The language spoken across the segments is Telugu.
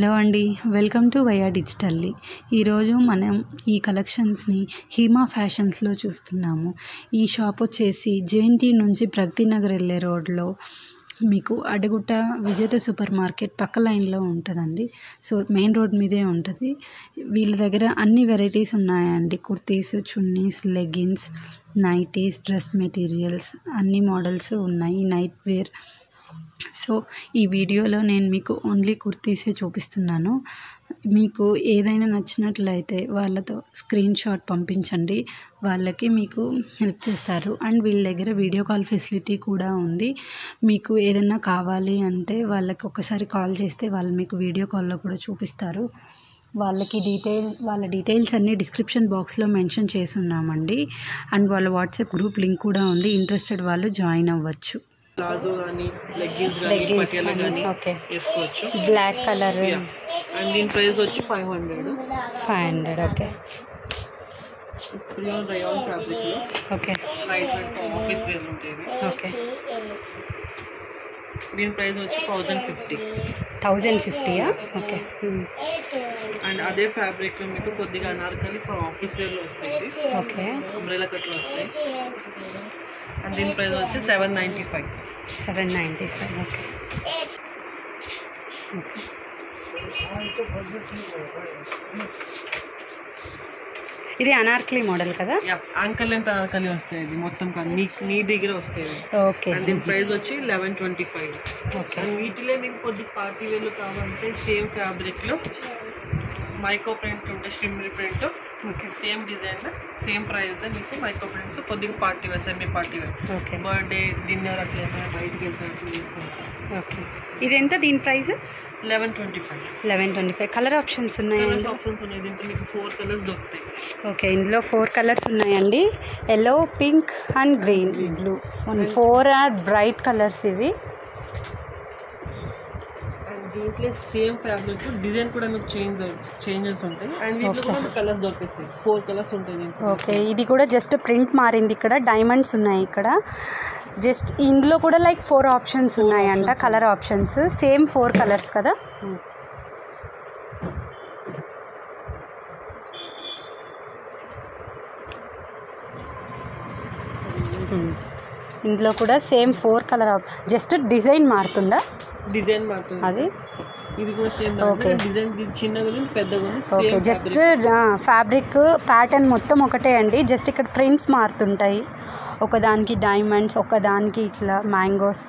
హలో అండి వెల్కమ్ టు వయా డిజిటల్లీ ఈరోజు మనం ఈ కలెక్షన్స్ని హీమా ఫ్యాషన్స్లో చూస్తున్నాము ఈ షాప్ వచ్చేసి జేఎన్టీ నుంచి ప్రగతి నగర్ వెళ్ళే రోడ్లో మీకు అడగుట్ట విజేత సూపర్ మార్కెట్ పక్క లైన్లో ఉంటుందండి సో మెయిన్ రోడ్ మీదే ఉంటుంది వీళ్ళ దగ్గర అన్ని వెరైటీస్ ఉన్నాయండి kurtis chunnis leggings nighties dress materials అన్ని మోడల్స్ ఉన్నాయి నైట్ వేర్ సో ఈ వీడియోలో నేను మీకు ఓన్లీ కుర్తీసే చూపిస్తున్నాను మీకు ఏదైనా నచ్చినట్లయితే వాళ్ళతో స్క్రీన్ షాట్ పంపించండి వాళ్ళకి మీకు హెల్ప్ చేస్తారు అండ్ వీళ్ళ దగ్గర వీడియో కాల్ ఫెసిలిటీ కూడా ఉంది మీకు ఏదైనా కావాలి అంటే వాళ్ళకి ఒకసారి కాల్ చేస్తే వాళ్ళు మీకు వీడియో కాల్లో కూడా చూపిస్తారు వాళ్ళకి డీటెయిల్ వాళ్ళ డీటెయిల్స్ అన్నీ డిస్క్రిప్షన్ బాక్స్లో మెన్షన్ చేసి ఉన్నామండి అండ్ వాళ్ళ వాట్సాప్ గ్రూప్ లింక్ కూడా ఉంది ఇంట్రెస్టెడ్ వాళ్ళు జాయిన్ అవ్వచ్చు ప్లాజో కానీ లెగ్గిన్స్ కానీ Leggings పటియాలా కానీ, కానీ okay. వేసుకోవచ్చు బ్లాక్ కలర్ అండ్ దీని ప్రైస్ వచ్చి five hundred five hundred okay ప్రియాన్ రయాన్ ఫ్యాబ్రిక్ లో okay light weight office wear ఉంటాయి ఇవి. ఓకే దీని ప్రైస్ వచ్చి థౌజండ్ ఫిఫ్టీ థౌజండ్ ఫిఫ్టీయా ఓకే అండ్ అదే ఫ్యాబ్రిక్ లో మీకు కొద్దిగా అనార్కలి ఫర్ ఆఫీస్ వేర్ లో వస్తుంది ఓకే అంబ్రెలా కట్లు వస్తాయి అండ్ దీని ప్రైస్ వచ్చి seven ninety five seven ninety five okay ఇది అనార్కలి మోడల్ కదా అంకల్ లెంత్ అనార్కలి వస్తాయి ఇది మొత్తం కాదు నీ నీ దగ్గర వస్తాయి ఇవి. ఓకే అండ్ దీని ప్రైస్ వచ్చి eleven twenty five okay and వీటిలో మీకు కొద్ది పార్టీ వేర్లు కావాలంటే సేమ్ ఫ్యాబ్రిక్ లో మైక్రో ప్రింట్ ఉంటాయి స్ట్రిమ్మరీ print okay same design same price మీకు మైక్రో ప్రింట్స్ కొద్దిగా party wear semi party wear okay birthday dinner అట్లా ఏమైనా బయటికి వెళ్తారు తీసుకుంటాం ఓకే ఇది ఎంత దీని price eleven twenty five eleven twenty five colour options ఉన్నాయండి కలర్స్ ఆప్షన్స్ ఉన్నాయి దీంట్లో మీకు ఫోర్ కలర్స్ దొరుకుతాయి ఓకే ఇందులో ఫోర్ కలర్స్ ఉన్నాయండి yellow pink and green blue four or bright colours ఇవి అండ్ దీంట్లో సేమ్ ఫ్యాబ్రిక్ డిజైన్ కూడా మీకు చేంజ్ చేంజెస్ ఉంటాయి అండ్ వీటిలో కూడా మీకు కలర్స్ దొరికేస్తాయి ఫోర్ కలర్స్ ఉంటాయి దీంట్లో ఓకే ఇది కూడా జస్ట్ ప్రింట్ మారింది ఇక్కడ డైమండ్స్ ఉన్నాయి ఇక్కడ జస్ట్ ఇందులో కూడా లైక్ ఫోర్ ఆప్షన్స్ ఉన్నాయంట colour options same four colours కదా Hmm. ఇందులో కూడా same four colour just design మారుతుందా డిజైన్ మాత్రం అది ఇది కూడా సేమ్ Okay. డిజైన్ చిన్నగా ఉంది పెద్దగా ఉంది okay same just fabric pattern మొత్తం ఒకటే అండి జస్ట్ ఇక్కడ ప్రింట్స్ మారుతుంటాయి ఒకదానికి డైమండ్స్ ఒకదానికి ఇట్లా మ్యాంగోస్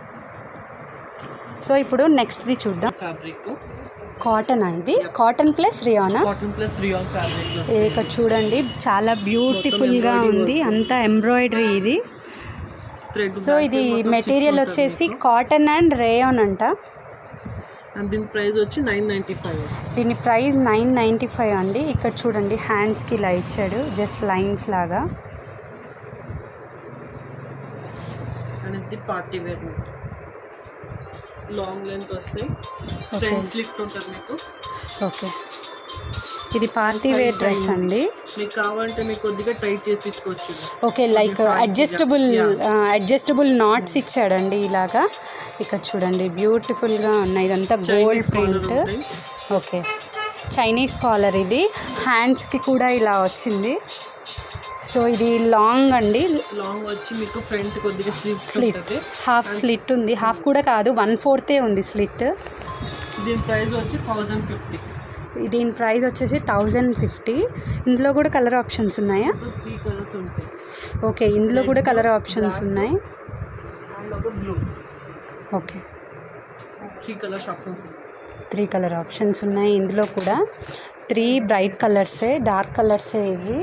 సో ఇప్పుడు నెక్స్ట్ది చూద్దాం ఫ్యాబ్రిక్ కాటన్ ఇది కాటన్ ప్లస్ రియానా కాటన్ ప్లస్ రియాన్ ఫ్యాబ్రిక్ లో ఇక్కడ చూడండి చాలా బ్యూటిఫుల్గా ఉంది అంతా ఎంబ్రాయిడరీ ఇది థ్రెడ్ సో ఇది మెటీరియల్ వచ్చేసి కాటన్ అండ్ రేయాన్ అంట అండ్ దీని ప్రైస్ వచ్చి నైన్ నైంటీ ఫైవ్ దీని ప్రైస్ నైన్ నైంటీ ఫైవ్ అండి ఇక్కడ చూడండి హ్యాండ్స్కి ఇలా ఇచ్చాడు జస్ట్ లైన్స్ లాగా అండ్ ఇది పార్టీ వేర్ లాంగ్ లెంత్ వస్తాయి ఫ్రంట్ స్లిట్ ఉంటుంది మీకు ఓకే ఇది పార్టీ వేర్ డ్రెస్ అండి మీకు కావాలంటే మీకు కొద్దిగా టైట్ చేయించుకోవచ్చు okay like adjustable adjustable knots ఇచ్చాడండి ఇలాగా ఇక్కడ చూడండి బ్యూటిఫుల్గా ఉన్నాయి ఇదంతా gold print okay Chinese collar ఇది హ్యాండ్స్కి కూడా ఇలా వచ్చింది సో ఇది లాంగ్ అండి లాంగ్ వచ్చి మీకు ఫ్రంట్ కొద్దిగా స్లీవ్ స్లిట్ ఉంటుంది హాఫ్ స్లిట్ ఉంది హాఫ్ కూడా కాదు వన్ ఫోర్తే ఉంది స్లిట్ దీని ప్రైస్ వచ్చి థౌజండ్ ఫిఫ్టీ దీని ప్రైస్ వచ్చేసి థౌజండ్ ఫిఫ్టీ ఇందులో కూడా కలర్ ఆప్షన్స్ ఉన్నాయా త్రీ కలర్స్ ఉంటాయి ఓకే ఇందులో కూడా కలర్ ఆప్షన్స్ ఉన్నాయి అండ్ ఒక blue okay three colours options three colour options ఉన్నాయి ఇందులో కూడా త్రీ బ్రైట్ కలర్సే డార్క్ కలర్సే ఇవి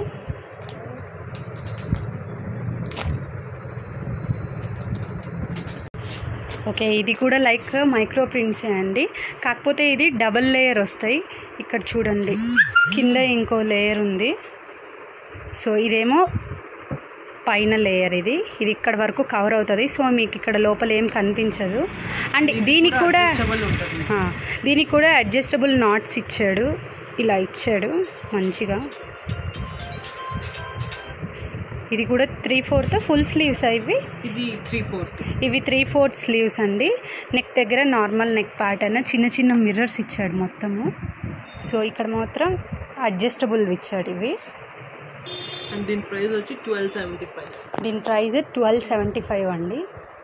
ఓకే ఇది కూడా లైక్ మైక్రో ప్రింట్సే అండి కాకపోతే ఇది డబల్ లేయర్ వస్తాయి ఇక్కడ చూడండి కింద ఇంకో లేయర్ ఉంది సో ఇదేమో పైన లేయర్ ఇది ఇది ఇక్కడ వరకు కవర్ అవుతుంది సో మీకు ఇక్కడ లోపల ఏం కనిపించదు అండ్ దీనికి కూడా అడ్జస్టబుల్ ఉంటుంది మీకు. ఆ, దీనికి కూడా అడ్జస్టబుల్ నాట్స్ ఇచ్చాడు ఇలా ఇచ్చాడు మంచిగా ఇది కూడా త్రీ ఫోర్త్ ఫుల్ స్లీవ్స్ ఇవి ఇది త్రీ ఫోర్త్ ఇవి త్రీ ఫోర్త్ స్లీవ్స్ అండి నెక్ దగ్గర నార్మల్ నెక్ ప్యాటర్న్ చిన్న చిన్న మిర్రర్స్ ఇచ్చాడు మొత్తము సో ఇక్కడ మాత్రం అడ్జస్టబుల్ ఇచ్చాడు ఇవి అండ్ దీని ప్రైస్ వచ్చి ట్వెల్వ్ సెవెంటీ ఫైవ్ దీని ప్రైస్ ట్వెల్వ్ సెవెంటీ ఫైవ్ అండి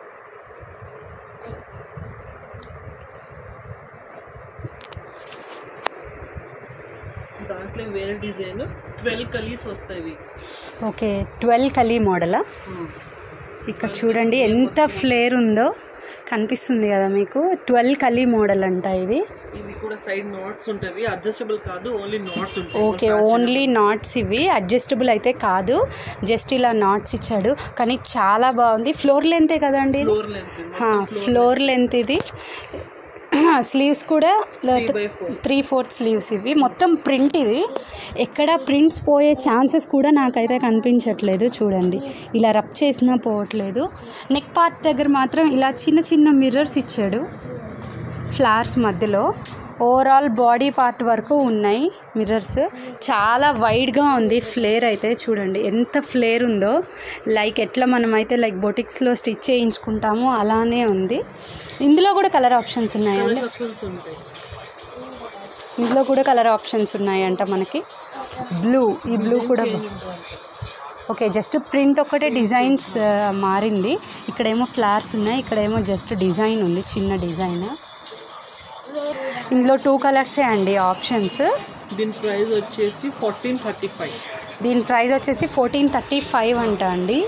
దాంట్లో వేరే డిజైన్ ట్వెల్వ్ కలీస్ వస్తాయి ఇవి ఓకే ట్వెల్వ్ కలీ మోడలా ఇక్కడ చూడండి ఎంత ఫ్లేర్ ఉందో కనిపిస్తుంది కదా మీకు ట్వెల్వ్ కలీ మోడల్ అంట ఇది ఇవి కూడా సైడ్ నాట్స్ ఉంటాయి అడ్జస్టబుల్ కాదు ఓన్లీ నాట్స్ ఉంటాయి ఓకే ఓన్లీ నాట్స్ ఇవి అడ్జస్టబుల్ అయితే కాదు జస్ట్ ఇలా నాట్స్ ఇచ్చాడు కానీ చాలా బాగుంది ఫ్లోర్ లెంతే కదండి ఇది ఫ్లోర్ లెంత్ ఫ్లోర్ లెంత్ ఇది స్లీవ్స్ కూడా by four. Three fourth sleeves ఇవి మొత్తం ప్రింట్ ఇది ఎక్కడ ప్రింట్స్ పోయే ఛాన్సెస్ కూడా నాకైతే కనిపించట్లేదు చూడండి ఇలా రబ్ చేసినా పోవట్లేదు నెక్ పార్ట్ దగ్గర మాత్రం ఇలా చిన్న చిన్న మిర్రర్స్ ఇచ్చాడు ఫ్లవర్స్ మధ్యలో ఓవరాల్ బాడీ పార్ట్ వరకు ఉన్నాయి మిర్రర్స్ చాలా వైడ్గా ఉంది ఫ్లేర్ అయితే చూడండి ఎంత ఫ్లేర్ ఉందో లైక్ ఎట్లా మనమైతే లైక్ బొటిక్స్లో స్టిచ్ చేయించుకుంటామో అలానే ఉంది ఇందులో కూడా కలర్ ఆప్షన్స్ ఉన్నాయండి ఆప్షన్స్ ఉంటాయి ఇందులో కూడా కలర్ ఆప్షన్స్ ఉన్నాయంట మనకి బ్లూ ఈ బ్లూ కూడా బా- ఓకే జస్ట్ ప్రింట్ ఒక్కటే డిజైన్స్ ఆ, మారింది ఇక్కడేమో ఫ్లవర్స్ ఉన్నాయి ఇక్కడేమో జస్ట్ డిజైన్ ఉంది చిన్న డిజైన్ ఇందులో టూ కలర్సే అండి ఆప్షన్స్ దీని ప్రైస్ వచ్చేసి ఫోర్టీన్ థర్టీ ఫైవ్ దీని ప్రైస్ వచ్చేసి ఫోర్టీన్ థర్టీ ఫైవ్ అంట అండి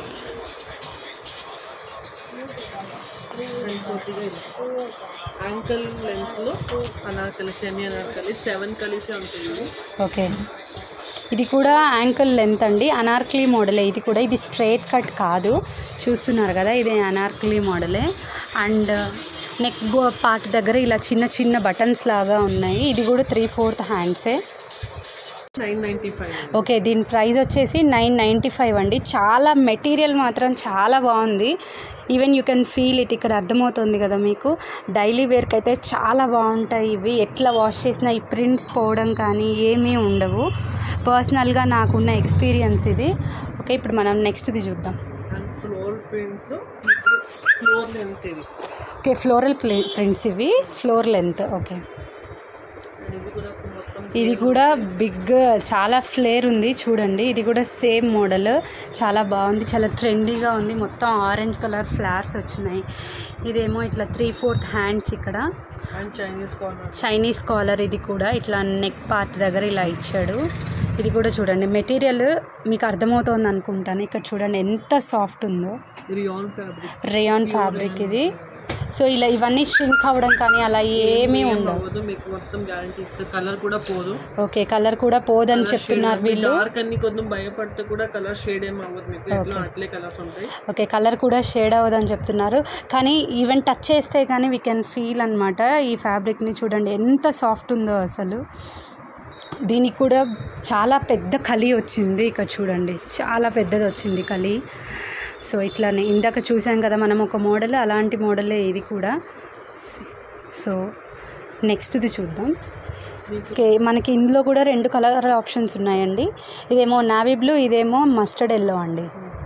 యాంకల్ లెంత్లో అనార్కలి సెమీ అనార్కలి సెవెన్ కలిసే ఉంటాయి ఇవి ఓకే ఇది కూడా యాంకిల్ లెంత్ అండి అనార్కలీ మోడలే ఇది కూడా ఇది స్ట్రైట్ కట్ కాదు చూస్తున్నారు కదా ఇది అనార్కలీ మోడలే అండ్ నెక్ పార్ట్ దగ్గర ఇలా చిన్న చిన్న బటన్స్ లాగా ఉన్నాయి ఇది కూడా త్రీ ఫోర్త్ హ్యాండ్సే నైన్ నైంటీ ఫైవ్ ఓకే దీని ప్రైస్ వచ్చేసి నైన్ నైంటీ ఫైవ్ అండి చాలా మెటీరియల్ మాత్రం చాలా బాగుంది even you can feel it ఇక్కడ అర్థమవుతుంది కదా మీకు డైలీ వేర్కి అయితే చాలా బాగుంటాయి ఇవి ఎట్లా వాష్ చేసినా ఈ ప్రింట్స్ పోవడం కానీ ఏమీ ఉండవు పర్సనల్గా నాకున్న ఎక్స్పీరియన్స్ ఇది ఓకే ఇప్పుడు మనం నెక్స్ట్ది చూద్దాం and floor prints floor length ఇది ఓకే ఫ్లోరల్ ప్లే ప్రింట్స్ ఇవి ఫ్లోర్ లెంత్ ఓకే అండ్ ఇది కూడా మొత్తం ఇది కూడా బిగ్ చాలా ఫ్లేర్ ఉంది చూడండి ఇది కూడా సేమ్ మోడల్ చాలా బాగుంది చాలా ట్రెండీగా ఉంది మొత్తం ఆరెంజ్ కలర్ ఫ్లవర్స్ వచ్చినాయి ఇదేమో ఇట్లా త్రీ ఫోర్త్ హ్యాండ్స్ ఇక్కడ and Chinese corner Chinese collar ఇది కూడా ఇట్లా నెక్ పార్ట్ దగ్గర ఇలా ఇచ్చాడు ఇది కూడా చూడండి మెటీరియల్ మీకు అర్థమవుతోంది అనుకుంటాను ఇక్కడ చూడండి ఎంత సాఫ్ట్ ఉందో రియాన్ ఫ్యాబ్రిక్ రేయాన్ ఫ్యాబ్రిక్ ఇది సో ఇలా ఇవన్నీ షింక్ అవ్వడం కానీ అలా ఏమీ ఉండవు అవ్వదు మీకు మొత్తం గ్యారంటీ ఇస్తే కలర్ కూడా పోదు ఓకే కలర్ కూడా పోదని చెప్తున్నారు వీళ్ళు డార్క్ అన్ని కొంచెం భయపడితే కూడా కలర్ షేడ్ ఏం అవ్వదు మీకు ఎట్లా అట్లే కలర్స్ ఉంటాయి ఓకే కలర్ కూడా షేడ్ అవ్వదని చెప్తున్నారు కానీ ఈవెన్ టచ్ చేస్తే కానీ వీ కెన్ ఫీల్ అనమాట ఈ ఫ్యాబ్రిక్ని చూడండి ఎంత సాఫ్ట్ ఉందో అసలు దీనికి కూడా చాలా పెద్ద కలి వచ్చింది ఇక్కడ చూడండి చాలా పెద్దది వచ్చింది కలి సో ఇట్లానే ఇందాక చూసాం కదా మనం ఒక మోడల్ అలాంటి మోడలే ఇది కూడా సో నెక్స్ట్ది చూద్దాం ఓకే మనకి ఇందులో కూడా రెండు కలర్ ఆప్షన్స్ ఉన్నాయండి ఇదేమో నావీ బ్లూ ఇదేమో మస్టర్డ్ ఎల్లో అండి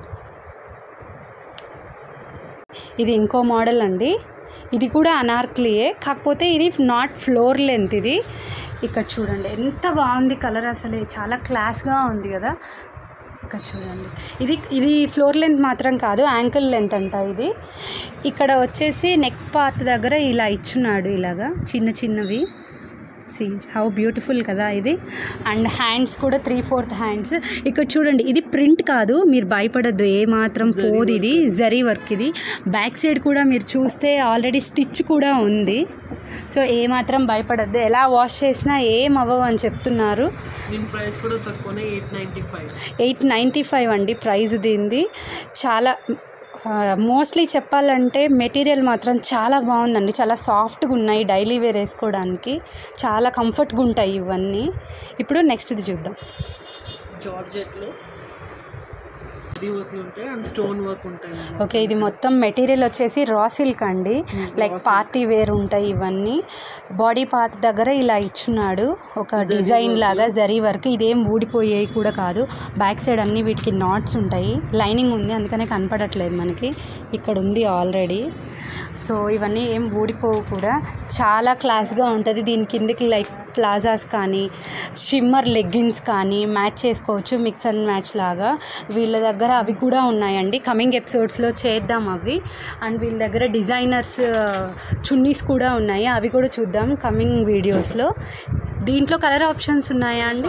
ఇది ఇంకో మోడల్ అండి ఇది కూడా అనార్క్లీయే కాకపోతే ఇది నాట్ ఫ్లోర్ లెంత్ ఇది ఇక్కడ చూడండి ఎంత బాగుంది కలర్ అసలు చాలా క్లాస్గా ఉంది కదా ఇక్కడ చూడండి ఇది ఇది ఫ్లోర్ లెంత్ మాత్రం కాదు యాంకిల్ లెంత్ అంట ఇది ఇక్కడ వచ్చేసి నెక్ పార్ట్ దగ్గర ఇలా ఇచ్చున్నాడు ఇలాగా చిన్న చిన్నవి సి హౌ బ్యూటిఫుల్ కదా ఇది అండ్ హ్యాండ్స్ కూడా త్రీ ఫోర్త్ హ్యాండ్స్ ఇక్కడ చూడండి ఇది ప్రింట్ కాదు మీరు భయపడద్దు ఏ మాత్రం పోదు ఇది జరీ వర్క్ ఇది బ్యాక్ సైడ్ కూడా మీరు చూస్తే ఆల్రెడీ స్టిచ్ కూడా ఉంది సో ఏ మాత్రం భయపడద్దు ఎలా వాష్ చేసినా ఏం అవ్వవు అని చెప్తున్నారు దీని ప్రైస్ కూడా తక్కువనే eight ninety five eight ninety five అండి ప్రైస్ దీనిది చాలా మోస్ట్లీ చెప్పాలంటే మెటీరియల్ మాత్రం చాలా బాగుందండి చాలా సాఫ్ట్గా ఉన్నాయి డైలీ వేర్ వేసుకోవడానికి చాలా కంఫర్ట్గా ఉంటాయి ఇవన్నీ ఇప్పుడు నెక్స్ట్ది చూద్దాం జార్జెట్లో జరీ వర్క్లు ఉంటాయి అండ్ స్టోన్ వర్క్ ఉంటాయి ఓకే ఇది మొత్తం మెటీరియల్ వచ్చేసి రా సిల్క్ అండి లైక్ పార్టీ వేర్ ఉంటాయి ఇవన్నీ బాడీ పార్ట్ దగ్గర ఇలా ఇచ్చున్నాడు ఒక డిజైన్ లాగా జరీ వర్క్ ఇదేం ఊడిపోయేవి కూడా కాదు బ్యాక్ సైడ్ అన్ని వీటికి నాట్స్ ఉంటాయి లైనింగ్ ఉంది అందుకనే కనపడట్లేదు మనకి ఇక్కడ ఉంది ఆల్రెడీ సో ఇవన్నీ ఏం ఊడిపోవు కూడా చాలా క్లాస్గా ఉంటుంది దీని కిందకి లైక్ ప్లాజాస్ కానీ షిమ్మర్ లెగ్గిన్స్ కానీ మ్యాచ్ చేసుకోవచ్చు మిక్స్ అండ్ మ్యాచ్ లాగా వీళ్ళ దగ్గర అవి కూడా ఉన్నాయండి కమింగ్ ఎపిసోడ్స్లో చేద్దాం అవి అండ్ వీళ్ళ దగ్గర డిజైనర్స్ చున్నీస్ కూడా ఉన్నాయి అవి కూడా చూద్దాం కమింగ్ వీడియోస్లో దీంట్లో కలర్ ఆప్షన్స్ ఉన్నాయా అండి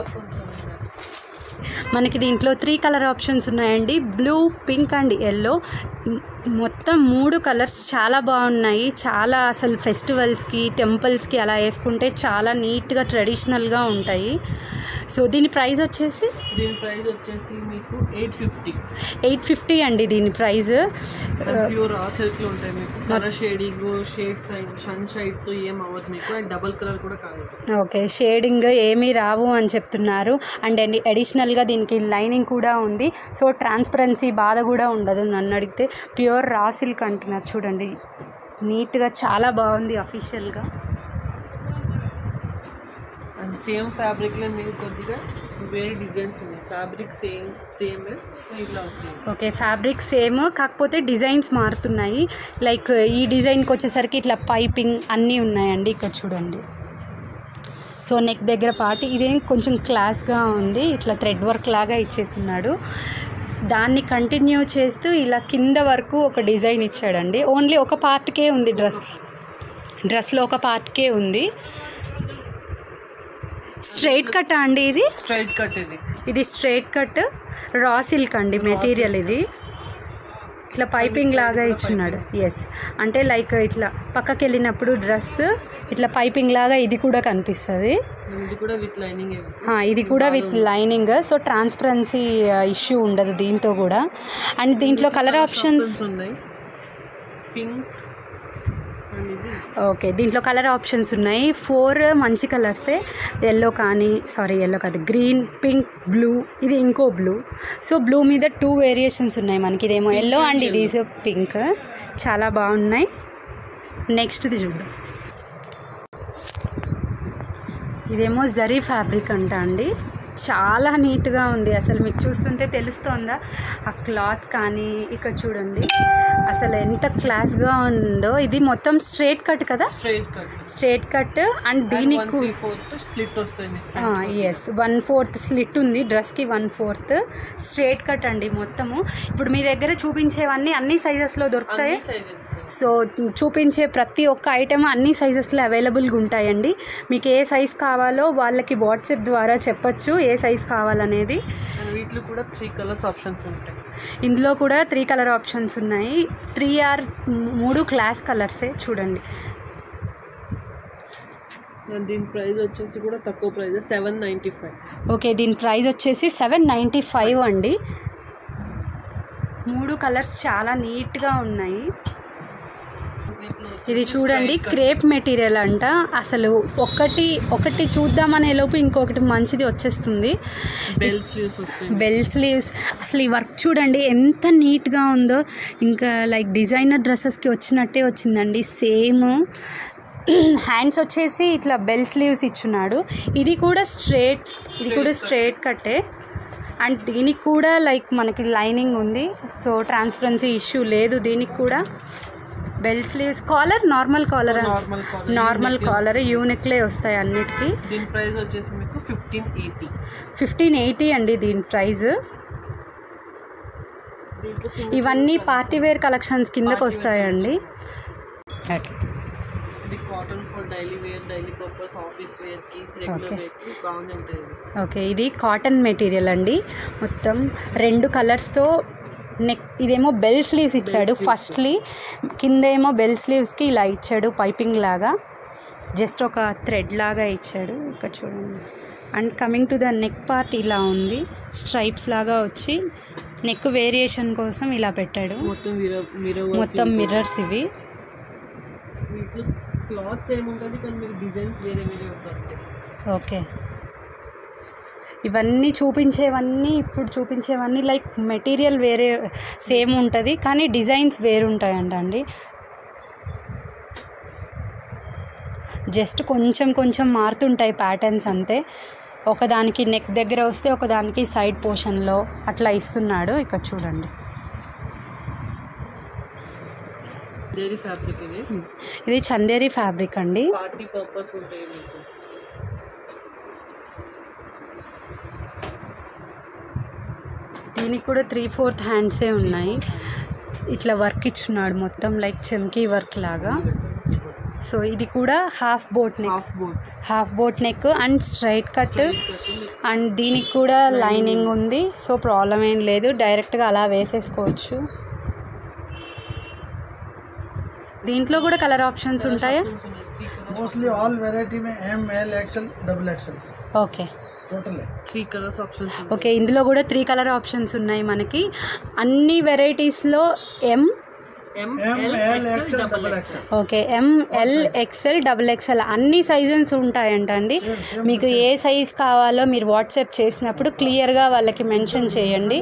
మనకి దీంట్లో త్రీ కలర్ ఆప్షన్స్ ఉన్నాయండి బ్లూ పింక్ అండ్ ఎల్లో మొత్తం మూడు కలర్స్ చాలా బాగున్నాయి చాలా అసలు ఫెస్టివల్స్కి టెంపుల్స్కి అలా వేసుకుంటే చాలా నీట్గా ట్రెడిషనల్గా ఉంటాయి సో దీని ప్రైస్ వచ్చేసి దీని ప్రైస్ వచ్చేసి మీకు ఎయిట్ ఫిఫ్టీ ఎయిట్ ఫిఫ్టీ అండి దీని ప్రైస్ ప్యూర్ రా సిల్క్లు ఉంటాయి మీకు colour shading shade side sun shades ఏం అవ్వదు మీకు అండ్ డబల్ కలర్ కూడా కాదు ఓకే షేడింగ్ ఏమీ రావు అని చెప్తున్నారు అండ్ అడిషనల్గా దీనికి లైనింగ్ కూడా ఉంది సో ట్రాన్స్పరెన్సీ బాధ కూడా ఉండదు నన్ను అడిగితే ప్యూర్ రా సిల్క్ అంటున్నారు చూడండి నీట్గా చాలా బాగుంది అఫీషియల్గా అండ్ సేమ్ ఫ్యాబ్రిక్లో మీకు కొద్దిగా వేరే డిజైన్స్ ఉన్నాయి ఫ్యాబ్రిక్ సేమ్ సేమ్ ఇట్లా వస్తుంది ఓకే ఫ్యాబ్రిక్ సేమ్ కాకపోతే డిజైన్స్ మారుతున్నాయి లైక్ ఈ డిజైన్కి వచ్చేసరికి ఇట్లా పైపింగ్ అన్నీ ఉన్నాయండి ఇక్కడ చూడండి సో నెక్ దగ్గర పార్ట్ ఇదేం కొంచెం క్లాస్గా ఉంది ఇట్లా థ్రెడ్ వర్క్ లాగా ఇచ్చేస్తున్నాడు దాన్ని కంటిన్యూ చేస్తూ ఇలా కింద వరకు ఒక డిజైన్ ఇచ్చాడండి ఓన్లీ ఒక పార్ట్కే ఉంది డ్రెస్ డ్రెస్లో ఒక పార్ట్కే ఉంది స్ట్రైట్ కట్ అండి ఇది స్ట్రైట్ కట్ ఇది ఇది స్ట్రైట్ కట్ రా సిల్క్ అండి మెటీరియల్ ఇది ఇట్లా పైపింగ్ లాగా ఇచ్చున్నాడు ఎస్ అంటే లైక్ ఇట్లా పక్కకి వెళ్ళినప్పుడు డ్రెస్ ఇట్లా పైపింగ్ లాగా ఇది కూడా కనిపిస్తుంది And ఇది కూడా విత్ లైనింగ్ ఆ, ఇది కూడా with lining so transparency issue ఉండదు దీంతో కూడా అండ్ దీంట్లో కలర్ ఆప్షన్స్ ఉన్నాయి పింక్ అండ్ ఇది ఓకే దీంట్లో కలర్ ఆప్షన్స్ ఉన్నాయి ఫోర్ మంచి కలర్సే ఎల్లో కానీ సారీ ఎల్లో కాదు గ్రీన్ పింక్ బ్లూ ఇది ఇంకో బ్లూ సో బ్లూ మీద టూ వేరియేషన్స్ ఉన్నాయి మనకి ఇదేమో ఎల్లో అండ్ ఇది పింక్ చాలా బాగున్నాయి నెక్స్ట్ది చూద్దాం ఇదేమో జరీ ఫ్యాబ్రిక్ అంట అండి చాలా నీట్గా ఉంది అసలు మీకు చూస్తుంటే తెలుస్తోందా ఆ క్లాత్ కానీ ఇక్కడ చూడండి అసలు ఎంత క్లాస్గా ఉందో ఇది మొత్తం స్ట్రేట్ కట్ కదా straight cut straight cut and దీనికి వన్ త్రీ ఫోర్త్ స్లిట్ వస్తుంది ఎస్ వన్ ఫోర్త్ స్లిట్ ఉంది డ్రెస్కి వన్ ఫోర్త్ స్ట్రేట్ కట్ అండి మొత్తము ఇప్పుడు మీ దగ్గర చూపించేవన్నీ అన్ని సైజెస్లో దొరుకుతాయి సైజెస్ సో చూపించే ప్రతి ఒక్క ఐటెం అన్ని సైజెస్లో అవైలబుల్గా ఉంటాయండి మీకు ఏ సైజ్ కావాలో వాళ్ళకి వాట్సాప్ ద్వారా చెప్పొచ్చు ఏ సైజ్ కావాలనేది అండ్ వీటిలో కూడా త్రీ కలర్స్ ఆప్షన్స్ ఉంటాయి ఇందులో కూడా త్రీ కలర్ ఆప్షన్స్ ఉన్నాయి త్రీ ఆర్ మూడు క్లాస్ కలర్సే చూడండి అండ్ దీని ప్రైస్ వచ్చేసి కూడా తక్కువ price seven ninety five okay దీని ప్రైస్ వచ్చేసి సెవెన్ నైంటీ ఫైవ్ అండి మూడు కలర్స్ చాలా నీట్గా ఉన్నాయి ఇది చూడండి క్రేప్ మెటీరియల్ అంట అసలు ఒకటి ఒకటి చూద్దామనే లోపు ఇంకొకటి మంచిది వచ్చేస్తుంది బెల్ స్లీవ్స్ వస్తాయి బెల్ స్లీవ్స్ అసలు ఈ వర్క్ చూడండి ఎంత నీట్గా ఉందో ఇంకా లైక్ డిజైనర్ డ్రెస్సెస్కి వచ్చినట్టే వచ్చిందండి సేమ్ హ్యాండ్స్ వచ్చేసి ఇట్లా బెల్ స్లీవ్స్ ఇచ్చున్నాడు ఇది కూడా స్ట్రేట్ ఇది కూడా స్ట్రేట్ కట్టే అండ్ దీనికి కూడా లైక్ మనకి లైనింగ్ ఉంది సో ట్రాన్స్పరెన్సీ ఇష్యూ లేదు దీనికి కూడా bell sleeves collar normal collar normal collar normal collar యూనిక్లే వస్తాయి అన్నిటికీ దీని ప్రైస్ వచ్చేసి మీకు ఫిఫ్టీన్ ఎయిటీ ఫిఫ్టీన్ ఎయిటీ అండి దీని ప్రైస్ దీంట్లో ఇవన్నీ పార్టీ వేర్ కలెక్షన్స్ కిందకు వస్తాయండి ఇది cotton for daily wear daily purpose office వేర్కి రెగ్యులర్ Okay. వేర్కి బాగానే ఉంటుంది ఇది. ఓకే ఇది కాటన్ మెటీరియల్ అండి మొత్తం రెండు కలర్స్తో నెక్ ఇదేమో బెల్ స్లీవ్స్ ఇచ్చాడు ఫస్ట్లీ కింద ఏమో బెల్ స్లీవ్స్కి ఇలా ఇచ్చాడు పైపింగ్ లాగా జస్ట్ ఒక థ్రెడ్ లాగా ఇచ్చాడు ఇక్కడ చూడండి and coming to the neck part ఇలా ఉంది స్ట్రైప్స్ లాగా వచ్చి నెక్ వేరియేషన్ కోసం ఇలా పెట్టాడు మొత్తం మిరర్ మిరర్ మొత్తం మిర్రర్స్ ఇవి వీటిలో క్లాత్స్ ఏముంటుంది కానీ మీకు డిజైన్స్ వేరే వేరే ఉంటాయి ఓకే ఇవన్నీ చూపించేవన్నీ ఇప్పుడు చూపించేవన్నీ లైక్ మెటీరియల్ వేరే సేమ్ ఉంటుంది కానీ డిజైన్స్ వేరు ఉంటాయంటండి జస్ట్ కొంచెం కొంచెం మారుతుంటాయి ప్యాటర్న్స్ అంతే ఒకదానికి నెక్ దగ్గర వస్తే ఒకదానికి సైడ్ పోర్షన్లో అట్లా ఇస్తున్నాడు ఇక్కడ చూడండి డైరీ ఫ్యాబ్రిక్ ఇది ఇది చందేరి ఫ్యాబ్రిక్ అండి పార్టీ పర్పస్ ఉంటాయి మీకు దీనికి కూడా త్రీ ఫోర్త్ హ్యాండ్సే ఉన్నాయి ఇట్లా వర్క్ ఇచ్చున్నాడు మొత్తం లైక్ చెమ్కీ వర్క్ లాగా సో ఇది కూడా half boat neck half boat half boat neck and straight cut and దీనికి కూడా లైనింగ్ ఉంది సో ప్రాబ్లం ఏం లేదు డైరెక్ట్గా అలా వేసేసుకోవచ్చు దీంట్లో కూడా కలర్ ఆప్షన్స్ ఉంటాయా मोस्टली ऑल वेराइटी में M L XL double XL okay total है త్రీ కలర్స్ ఆప్షన్స్ ఓకే ఇందులో కూడా త్రీ కలర్ ఆప్షన్స్ ఉన్నాయి మనకి అన్ని వెరైటీస్లో M M M L XL double XL okay M L XL double XL అన్ని సైజెస్ ఉంటాయంటండి మీకు ఏ సైజ్ కావాలో మీరు వాట్సాప్ చేసినప్పుడు క్లియర్గా వాళ్ళకి మెన్షన్ చేయండి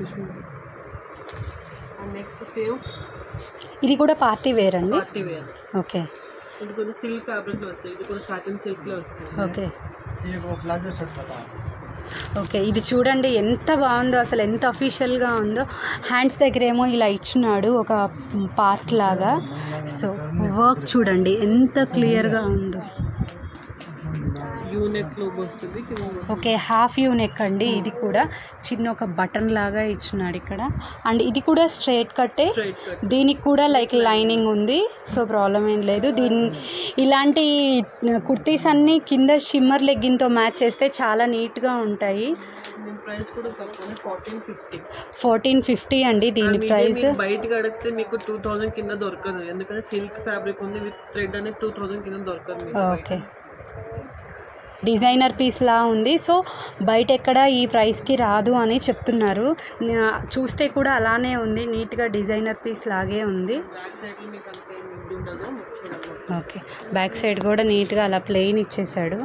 నెక్స్ట్ సేమ్ ఇది కూడా పార్టీ వేర్ అండి పార్టీ వేర్ ఓకే ఇది కొంచెం సిల్క్ ఫ్యాబ్రిక్ లో వస్తాయి ఇది కూడా సాటిన్ సిల్క్ లో వస్తాయి ఓకే ये वो प्लाजो शर्ट बता ఓకే ఇది చూడండి ఎంత బాగుందో అసలు ఎంత అఫీషియల్గా ఉందో హ్యాండ్స్ దగ్గర ఏమో ఇలా ఇచ్చినాడు ఒక పార్ట్ లాగా సో వర్క్ చూడండి ఎంత క్లియర్గా ఉందో యూనెక్ లో వస్తుంది కింద ఓకే హాఫ్ యూ నెక్ అండి ఇది కూడా చిన్న ఒక బటన్ లాగా ఇచ్చినాడు ఇక్కడ అండ్ ఇది కూడా స్ట్రైట్ కట్టే స్ట్రైట్ కట్ దీనికి కూడా లైక్ లైనింగ్ ఉంది సో ప్రాబ్లం ఏం లేదు దీని ఇలాంటి కుర్తీస్ అన్నీ కింద షిమ్మర్ లెగ్గిన్తో మ్యాచ్ చేస్తే చాలా నీట్గా ఉంటాయి దీని ప్రైస్ కూడా తక్కువ ఫార్టీన్ ఫిఫ్టీ ఫోర్టీన్ ఫిఫ్టీ అండి దీని ప్రైస్ బయటకి అడిగితే మీకు టూ థౌజండ్ కింద దొరకదు ఎందుకంటే సిల్క్ ఫ్యాబ్రిక్ ఉంది విత్ థ్రెడ్ అనేది టూ థౌజండ్ కింద దొరకదు మీకు ఓకే డిజైనర్ పీస్ లా ఉంది సో బయట ఎక్కడ ఈ ప్రైస్కి రాదు అని చెప్తున్నారు నా- చూస్తే కూడా అలానే ఉంది నీట్గా డిజైనర్ పీస్ లాగే ఉంది బ్యాక్ సైడ్ లో మీకు అంతే ఇది ఉండదు చూడండి ఓకే బ్యాక్ సైడ్ కూడా నీట్గా అలా ప్లెయిన్ ఇచ్చేసాడు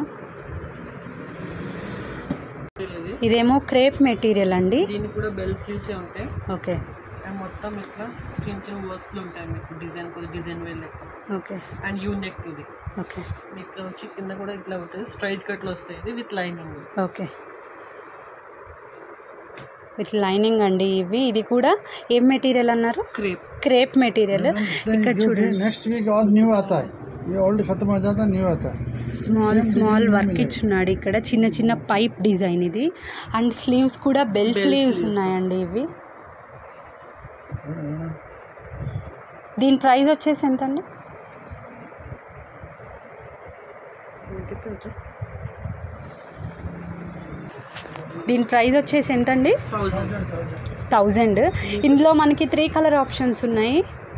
ఇది ఇదేమో క్రేప్ మెటీరియల్ అండి దీనికి కూడా బెల్ స్లీవ్స్ ఉంటాయి ఓకే అండ్ మొత్తం ఇట్లా చిన్న చిన్న వర్క్స్ ఉంటాయి మీకు డిజైన్ కూడా డిజైన్ వేర్ లెక్క ఓకే అండ్ యూ నెక్ ఇది ఓకే ఇక్కడ వచ్చి కింద కూడా ఇట్లా ఉంటుంది స్ట్రైట్ కట్లు వస్తాయి ఇది with lining okay with lining అండి ఇవి ఇది కూడా ఏం మెటీరియల్ అన్నారు క్రేప్ క్రేప్ మెటీరియల్ ఇక్కడ చూడండి नेक्स्ट वीक और न्यू आता है ये ओल्ड खत्म हो जाता है न्यू आता है స్మాల్ స్మాల్ వర్క్ ఇచ్చున్నాడు ఇక్కడ చిన్న చిన్న పైప్ డిజైన్ ఇది అండ్ స్లీవ్స్ కూడా బెల్ స్లీవ్స్ ఉన్నాయండి ఇవి దీని ప్రైస్ వచ్చేసి ఎంత అండి దీని ప్రైస్ వచ్చేసి ఎంత అండి థౌజండ్ థౌజండ్ ఇందులో మనకి త్రీ కలర్ ఆప్షన్స్ ఉన్నాయి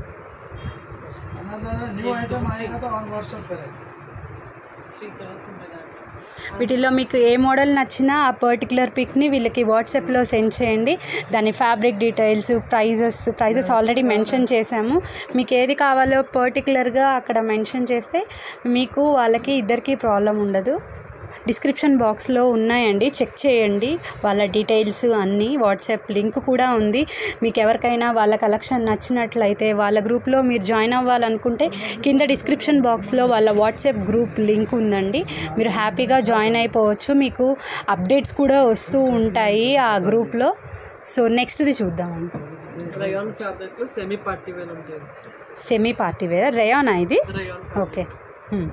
अनदर न्यू आइटम आएगा तो ऑन व्हाट्सएप करेगा త్రీ కలర్స్ ఉంటాయి దాంట్లో. వీటిలో మీకు ఏ మోడల్ నచ్చినా ఆ పర్టికులర్ పిక్ని వీళ్ళకి వాట్సాప్లో సెండ్ చేయండి దాని fabric details prices prices already mention చేశాము మీకు ఏది కావాలో పర్టికులర్గా అక్కడ మెన్షన్ చేస్తే మీకు వాళ్ళకి ఇద్దరికి ప్రాబ్లం ఉండదు డిస్క్రిప్షన్ బాక్స్లో ఉన్నాయండి చెక్ చేయండి వాళ్ళ డీటెయిల్స్ అన్నీ వాట్సాప్ లింక్ కూడా ఉంది మీకు ఎవరికైనా వాళ్ళ కలెక్షన్ నచ్చినట్లయితే వాళ్ళ గ్రూప్లో మీరు జాయిన్ అవ్వాలనుకుంటే కింద డిస్క్రిప్షన్ బాక్స్లో వాళ్ళ వాట్సాప్ గ్రూప్ లింక్ ఉందండి మీరు హ్యాపీగా జాయిన్ అయిపోవచ్చు మీకు అప్డేట్స్ కూడా వస్తూ ఉంటాయి ఆ గ్రూప్లో సో నెక్స్ట్ది చూద్దామండి రయాన్ ఫ్యాబ్రిక్ లో సెమీ పార్టీ వేర్ ఉంటుంది సెమీ పార్టీ వేర్ రేయానా ఇది రయాన్ ఓకే హ్మ్.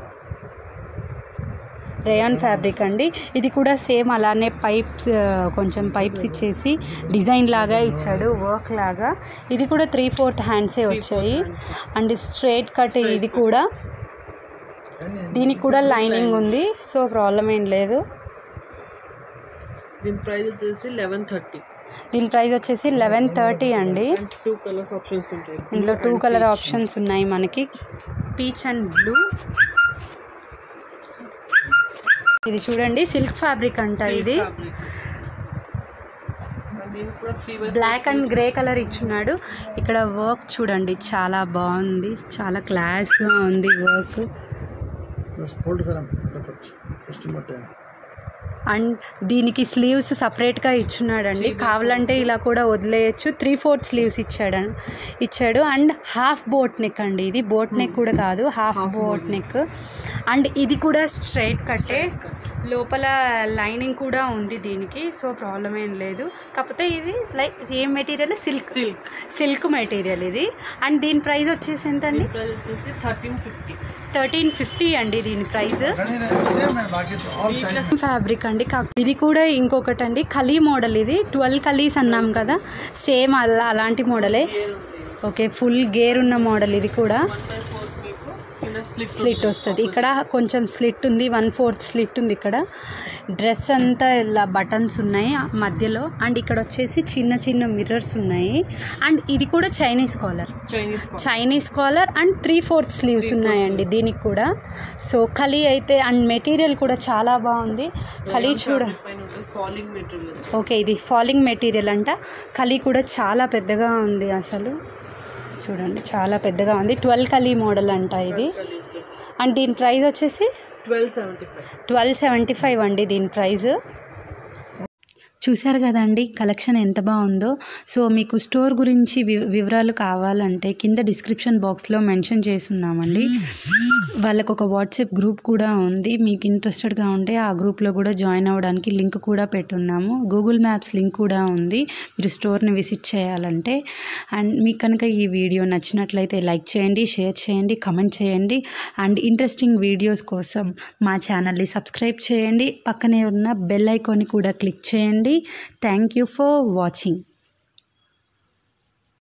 రేయాన్ ఫ్యాబ్రిక్ అండి ఇది కూడా సేమ్ అలానే పైప్స్ ఆ, కొంచెం పైప్స్ ఇచ్చేసి డిజైన్ లాగా ఇచ్చాడు వర్క్ లాగా ఇది కూడా త్రీ ఫోర్త్ హ్యాండ్సే వచ్చాయి అండ్ స్ట్రైట్ కట్ ఇది కూడా దీనికి కూడా లైనింగ్ ఉంది సో ప్రాబ్లం ఏం లేదు దీని ప్రైస్ వచ్చేసి లెవెన్ థర్టీ దీని ప్రైస్ వచ్చేసి లెవెన్ థర్టీ అండి అండ్ టూ కలర్స్ ఆప్షన్స్ ఉంటాయి ఇందులో టూ కలర్ ఆప్షన్స్ ఉన్నాయి మనకి పీచ్ అండ్ బ్లూ ఇది చూడండి సిల్క్ ఫ్యాబ్రిక్ అంట ఇది ఫ్యాబ్రిక్ దీనికి కూడా three by black and grey colour ఇచ్చున్నాడు ఇక్కడ వర్క్ చూడండి చాలా బాగుంది చాలా క్లాస్గా ఉంది వర్క్ बस फोल्ड करम कट कस्टमर टाइम అండ్ దీనికి స్లీవ్స్ సపరేట్గా ఇచ్చున్నాడండి కావాలంటే ఇలా కూడా వదిలేయచ్చు త్రీ ఫోర్త్ స్లీవ్స్ ఇచ్చాడు ఇచ్చాడు అండ్ హాఫ్ బోట్ నెక్ అండి ఇది బోట్ నెక్ కూడా కాదు హాఫ్ బోట్ నెక్ అండ్ ఇది కూడా స్ట్రైట్ కట్టే లోపల లైనింగ్ కూడా ఉంది దీనికి సో ప్రాబ్లం ఏం లేదు కాకపోతే ఇది లైక్ ఏం material silk silk silk material ఇది అండ్ దీని ప్రైస్ వచ్చేసి ఎంత అండి ప్రైస్ వచ్చేసి థర్టీన్ ఫిఫ్టీ థర్టీన్ ఫిఫ్టీ అండి దీని ప్రైస్ सेम है बाकी तो ऑल साइज ఫ్యాబ్రిక్ అండి కా- ఇది కూడా ఇంకొకటి అండి కలీ మోడల్ ఇది ట్వెల్వ్ కలీస్ అన్నాం కదా సేమ్ అలా అలాంటి మోడలే ఓకే ఫుల్ గేర్ ఉన్న మోడల్ ఇది కూడా వన్ బై ఫోర్త్ మీకు కింద స్లిప్ స్లిట్ వస్తుంది ఇక్కడ కొంచెం స్లిట్ ఉంది వన్ ఫోర్త్ స్లిట్ ఉంది ఇక్కడ డ్రెస్ అంతా ఇలా బటన్స్ ఉన్నాయి ఆ మధ్యలో అండ్ ఇక్కడ వచ్చేసి చిన్న చిన్న మిర్రర్స్ ఉన్నాయి అండ్ ఇది కూడా Chinese collar Chinese Chinese collar and three fourth sleeves ఉన్నాయండి దీనికి కూడా సో కలీ అయితే అండ్ మెటీరియల్ కూడా చాలా బాగుంది కలీ చూడ పైన ఉంటుంది ఫాలింగ్ మెటీరియల్ ఓకే ఇది ఫాలింగ్ మెటీరియల్ అంట కలీ కూడా చాలా పెద్దగా ఉంది అసలు చూడండి చాలా పెద్దగా ఉంది ట్వెల్వ్ కలీ మోడల్ అంట ఇది అండ్ దీని ప్రైస్ వచ్చేసి twelve seventy five twelve seventy five అండి దీని ప్రైస్ చూశారు కదండి కలెక్షన్ ఎంత బాగుందో సో మీకు స్టోర్ గురించి వి- వివరాలు కావాలంటే కింద డిస్క్రిప్షన్ బాక్స్లో మెన్షన్ చేసి ఉన్నామండి వాళ్ళకు ఒక వాట్సాప్ గ్రూప్ కూడా ఉంది మీకు ఇంట్రెస్టెడ్గా ఉంటే ఆ గ్రూప్లో కూడా జాయిన్ అవ్వడానికి లింక్ కూడా పెట్టున్నాము గూగుల్ మ్యాప్స్ లింక్ కూడా ఉంది మీరు స్టోర్ని విజిట్ చేయాలంటే అండ్ మీకు కనుక ఈ వీడియో నచ్చినట్లయితే లైక్ చేయండి షేర్ చేయండి కమెంట్ చేయండి అండ్ ఇంట్రెస్టింగ్ వీడియోస్ కోసం మా ఛానల్ని సబ్స్క్రైబ్ చేయండి పక్కనే ఉన్న బెల్ ఐకాన్ని కూడా క్లిక్ చేయండి థ్యాంక్ యూ ఫర్ వాచింగ్